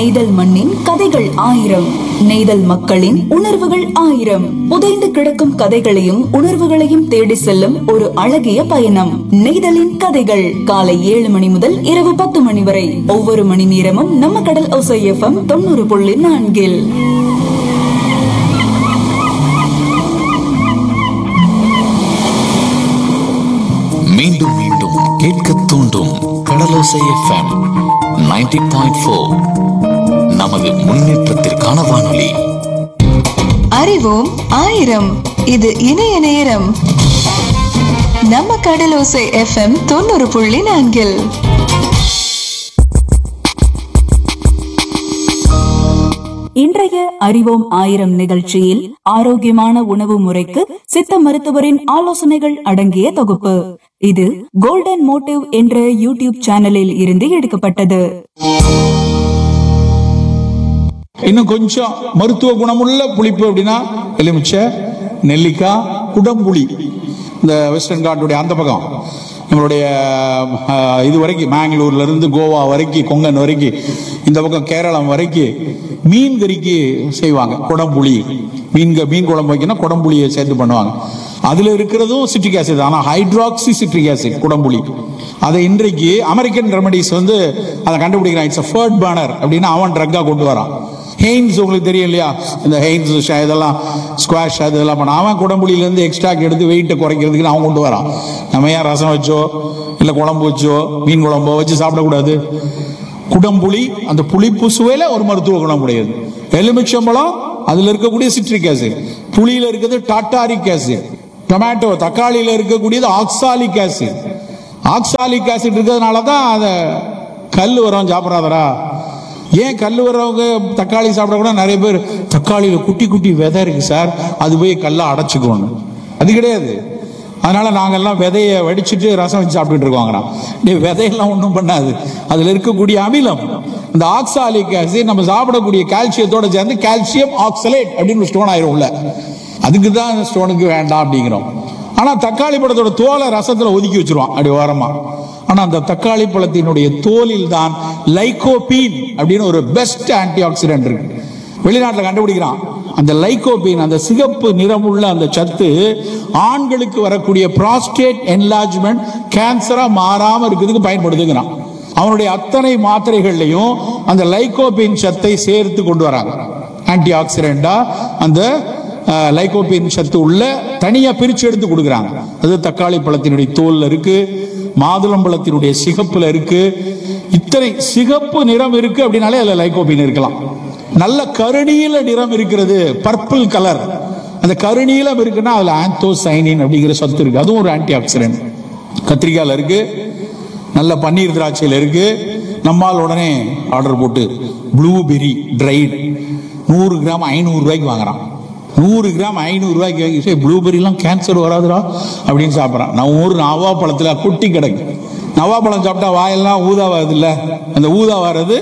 நெய்தல் மண்ணின் கதைகள் ஆயிரம் நெய்தல் மக்களின் உணர்வுகள் ஆயிரம் புதைந்து கிடக்கும் கதைகளையும் உணர்வுகளையும் தேடி செல்லும் ஒரு அழகிய பயணம் நெய்தலின் கதைகள் காலை ஏழு மணி முதல் இரவு பத்து மணி வரை ஒவ்வொரு மணி நேரமும் நம்ம கடல் ஒசை எஃப்எம் தொண்ணூறு புள்ளி நான்கில் மீண்டும் மீண்டும் கேட்க தூண்டும் கடலோசை எஃப்எம் 90.4 பாயிண்ட் நமது முன்னேற்றத்திற்கான வானொலி அறிவோம் ஆயிரம் இது இணைய நேரம் நம்ம கடலோசை எஃப்எம் தொண்ணூறு புள்ளி நான்கில் இன்றைய அறிவோம் ஆயிரம் நிகழ்ச்சியில் ஆரோக்கியமான உணவு முறைக்கு சித்த மருத்துவரின் ஆலோசனைகள் அடங்கிய தொகுப்பு இது கோல்டன் மோட்டிவ் என்ற யூடியூப் சேனலில் இருந்து எடுக்கப்பட்டது இன்னும் கொஞ்சம் மருத்துவ குணமுள்ள புளிப்பு அப்படின்னா எலுமிச்சை நெல்லிக்காய் குடம்புளி இந்த வெஸ்டர்ன் காட்டுடைய அந்த பக்கம் நம்மளுடைய அஹ், இது வரைக்கும் மேங்களூர்ல இருந்து கோவா வரைக்கும் கொங்கன் வரைக்கும் இந்த பக்கம் கேரளம் வரைக்கும் மீன் கறிக்கு செய்வாங்க குடம்புளி மீன் க- மீன் குழம்பு வைக்கணும் குடம்புளியை சேர்த்து பண்ணுவாங்க அதுல இருக்கிறதும் சிட்ரிக் ஆசிட் ஆனா ஹைட்ராக்சி சிட்ரிக் ஆசிட் குடம்புளி அதை இன்றைக்கு அமெரிக்கன் ரெமடிஸ் வந்து அதை கண்டுபிடிக்கிறான் இட்ஸ் ஃபர்ட் பேனர் அப்படின்னு அவன் ட்ரக்கா கொண்டு வரான் ஹெய்ன்ஸ் உங்களுக்கு தெரியும் இல்லையா இந்த ஹெய்ன்ஸ் ஷ- இதெல்லாம் ஸ்குவாஷ் அது இதெல்லாம் பண்ண அவன் குடம்புளியிலேருந்து எக்ஸ்ட்ராக் எடுத்து வெயிட்டை குறைக்கிறதுக்கு அவன் கொண்டு வரான் நம்ம ஏன் ரசம் வச்சோ இல்லை குழம்பு வச்சோ மீன் குழம்போ வச்சு சாப்பிடக்கூடாது குடம்புளி அந்த புளிப்பு சுவையில ஒரு மருத்துவ குணம் உடையது எலுமிச்சம்பழம் அதுல இருக்கக்கூடிய சிட்ரிக் ஆசிட் புளியில இருக்கிறது டாட்டாரிக் ஆசிட் டொமேட்டோ தக்காளியில இருக்கக்கூடியது ஆக்சாலிக் ஆசிட் ஆக்சாலிக் ஆசிட் இருக்கிறதுனால தான் அதை கல் வரம் சாப்பிடாதரா ஏன் கல் வர்றவங்க தக்காளி சாப்பிட கூட நிறைய பேர் தக்காளியில குட்டி குட்டி விதை இருக்கு சார் அது போய் கல்லை அடைச்சுக்கணும் அது கிடையாது அதனால நாங்கெல்லாம் விதையை வடிச்சிட்டு ரசம் வச்சு சாப்பிட்டுட்டு இருக்கோங்கண்ணா டேய் விதையெல்லாம் ஒன்றும் பண்ணாது அதுல இருக்கக்கூடிய அமிலம் இந்த ஆக்சாலிக் ஆசிட் நம்ம சாப்பிடக்கூடிய கால்சியத்தோட சேர்ந்து கால்சியம் ஆக்சலேட் அப்படின்னு ஸ்டோன் ஆயிரும் உள்ள அதுக்கு தான் இந்த ஸ்டோனுக்கு வேண்டாம் அப்படிங்கிறோம் ஆனா தக்காளி பழத்தோட தோலை ரசத்துல ஒதுக்கி வச்சிருவான் அப்படி ஓரமா ஆனா அந்த தக்காளி பழத்தினுடைய தோலில் தான் லைகோபீன் அப்படின்னு ஒரு பெஸ்ட் ஆன்டி ஆக்சிடென்ட் இருக்கு வெளிநாட்டுல கண்டுபிடிக்கிறான் அந்த லைகோபீன் அந்த சிகப்பு நிறமுள்ள அந்த சத்து ஆண்களுக்கு வரக்கூடிய ப்ராஸ்டேட் என்லார்ஜ்மெண்ட் கேன்சரா மாறாம இருக்கிறதுக்கு பயன்படுதுங்கிறான் அவனுடைய அத்தனை மாத்திரைகள்லையும் அந்த லைகோபீன் சத்தை சேர்த்து கொண்டு வராங்க ஆன்டி ஆக்சிடென்டா அந்த அஹ், லைகோபீன் சத்து உள்ள தனியா பிரிச்சு எடுத்து கொடுக்குறாங்க அது தக்காளி பழத்தினுடைய தோல்ல இருக்கு மாதுளம்பழத்தினுடைய சிகப்புல இருக்கு இத்தனை சிகப்பு நிறம் இருக்கு அப்படின்னாலே அதுல லைகோபீன் இருக்கலாம் நல்ல கருநீல நிறம் இருக்கிறது பர்பிள் கலர் அந்த கருநீலம் இருக்குன்னா அதுல ஆந்தோசைனின் அப்படிங்கிற சத்து இருக்கு அதுவும் ஒரு ஆன்டி ஆக்சிடென்ட் கத்திரிக்காயில இருக்கு நல்ல பன்னீர் திராட்சையில் இருக்கு நம்மால் உடனே ஆர்டர் போட்டு ப்ளூபெரி ட்ரைட் நூறு கிராம் ஐநூறு ரூபாய்க்கு வாங்குறான் நூறு கிராம் ஐநூறு ரூபாய்க்கு வாங்கி சரி ப்ளூபெரிலாம் கேன்சர் வராதுடா அப்படின்னு சாப்பிட்றான் நம்ம ஊர் நவா பழத்தில் குட்டி கிடக்கு நவா பழம் சாப்பிட்டா வாயெல்லாம் ஊதா வருது இல்ல அந்த ஊதா வர்றது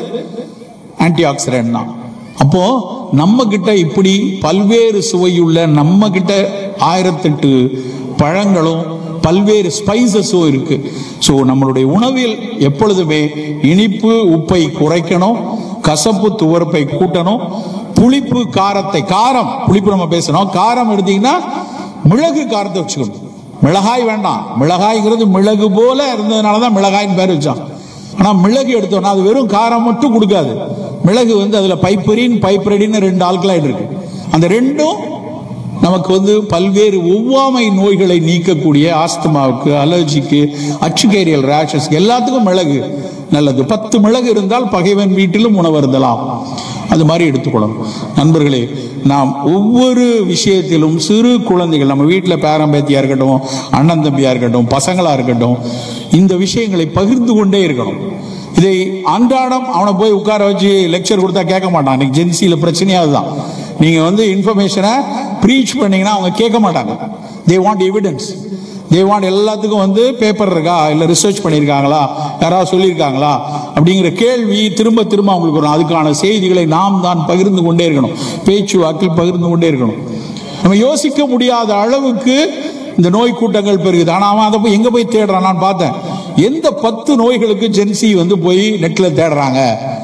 ஆன்டி ஆக்சிடென்ட் தான் அப்போ நம்ம கிட்ட இப்படி பல்வேறு சுவையுள்ள நம்ம கிட்ட ஆயிரத்தெட்டு பழங்களும் பல்வேறு ஸ்பைசஸும் இருக்கு ஸோ நம்மளுடைய உணவில் எப்பொழுதுமே இனிப்பு உப்பை குறைக்கணும் கசப்பு துவர்ப்பை கூட்டணும் புளிப்பு காரத்தை காரம் புளிப்பு நம்ம பேசணும் காரம் எடுத்தீங்கன்னா மிளகு காரத்தை வச்சுக்கணும் மிளகாய் வேண்டாம் மிளகாய்ங்கிறது மிளகு போல இருந்ததுனால தான் மிளகாய்னு பேர் வச்சான் ஆனா மிளகு எடுத்தோம்னா அது வெறும் காரம் மட்டும் கொடுக்காது மிளகு வந்து அதுல பைப்பரின் பைப்பரடின்னு ரெண்டு ஆல்கலாய்டு இருக்கு அந்த ரெண்டும் நமக்கு வந்து பல்வேறு ஒவ்வாமை நோய்களை நீக்கக்கூடிய ஆஸ்துமாவுக்கு அலர்ஜிக்கு அச்சுகேரியல் ரேஷஸ் எல்லாத்துக்கும் மிளகு நல்லது பத்து மிளகு இருந்தால் பகைவன் வீட்டிலும் உணவு இருந்தலாம் அது மாதிரி எடுத்துக்கொள்ளணும் நண்பர்களே நாம் ஒவ்வொரு விஷயத்திலும் சிறு குழந்தைகள் நம்ம வீட்டில் பேரம்பேத்தியா இருக்கட்டும் அண்ணன் தம்பியா இருக்கட்டும் பசங்களா இருக்கட்டும் இந்த விஷயங்களை பகிர்ந்து கொண்டே இருக்கணும் இதை அன்றாடம் அவனை போய் உட்கார வச்சு லெக்சர் கொடுத்தா கேட்க மாட்டான் இன்னைக்கு ஜென்சியில பிரச்சனையே அதுதான் நீங்க வந்து இன்ஃபர்மேஷனை ப்ரீச் பண்ணீங்கன்னா அவங்க கேட்க மாட்டாங்க they want evidence they want எல்லாத்துக்கும் வந்து பேப்பர் இருக்கா இல்ல ரிசர்ச் பண்ணியிருக்காங்களா யாராவது சொல்லியிருக்காங்களா அப்படிங்கிற கேள்வி திரும்ப திரும்ப அவங்களுக்கு வரும் அதுக்கான செய்திகளை நாம் தான் பகிர்ந்து கொண்டே இருக்கணும் பேச்சு வாக்கில் பகிர்ந்து கொண்டே இருக்கணும் நம்ம யோசிக்க முடியாத அளவுக்கு இந்த நோய் கூட்டங்கள் பெருகுது ஆனா அவன் அதை போய் எங்க போய் தேடுறான் நான் பார்த்தேன் எந்த பத்து நோய்களுக்கு ஜென்சி வந்து போய் நெட்ல தேடுறாங்க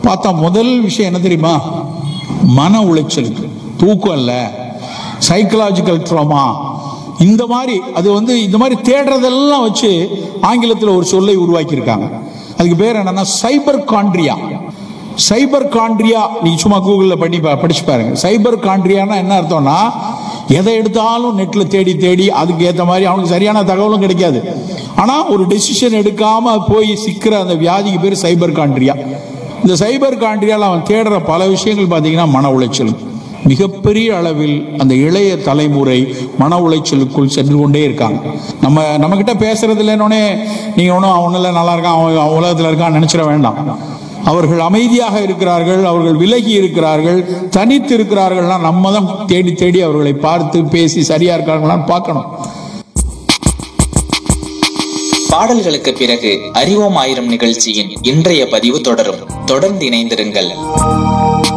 பார்த்தா முதல் விஷயம் என்ன தெரியுமா மன உளைச்சல் தூக்கம் இல்ல சைக்கலாஜிக்கல் ட்ராமா இந்த மாதிரி அது வந்து இந்த மாதிரி தேடுறதெல்லாம் வச்சு ஆங்கிலத்தில் ஒரு சொல்லை உருவாக்கி இருக்காங்க அதுக்கு பேர் என்னன்னா சைபர் காண்ட்ரியா சைபர் காண்ட்ரியா நீங்க சும்மா கூகுளில் பண்ணி பா- படிச்சு பாருங்க சைபர் காண்ட்ரியானா என்ன அர்த்தம்னா எதை எடுத்தாலும் நெட்ல தேடி தேடி அதுக்கு ஏத்த மாதிரி அவனுக்கு சரியான தகவலும் கிடைக்காது ஆனா ஒரு டெசிஷன் எடுக்காம போய் சிக்கிற அந்த வியாதிக்கு பேர் சைபர் காண்ட்ரியா இந்த சைபர் காண்ட்ரியால அவன் தேடுற பல விஷயங்கள் பாத்தீங்கன்னா மன உளைச்சல் மிகப்பெரிய அளவில் அந்த இளைய தலைமுறை மன உளைச்சலுக்குள் சென்று கொண்டே இருக்காங்க நம்ம நம்ம கிட்ட பேசுறது இல்லைன்னொடனே நீங்க ஒன்றும் அவனில் நல்லா இருக்கான் அவன் அவன் உலகத்தில் இருக்கான்னு நினைச்சிட வேண்டாம் அவர்கள் அமைதியாக இருக்கிறார்கள் அவர்கள் விலகி இருக்கிறார்கள் தனித்து இருக்கிறார்கள்னா நம்ம தான் தேடி தேடி அவர்களை பார்த்து பேசி சரியா இருக்காங்களான்னு பார்க்கணும் பாடல்களுக்கு பிறகு அறிவோம் ஆயிரம் நிகழ்ச்சியின் இன்றைய பதிவு தொடரும் தொடர்ந்து இணைந்திருங்கள்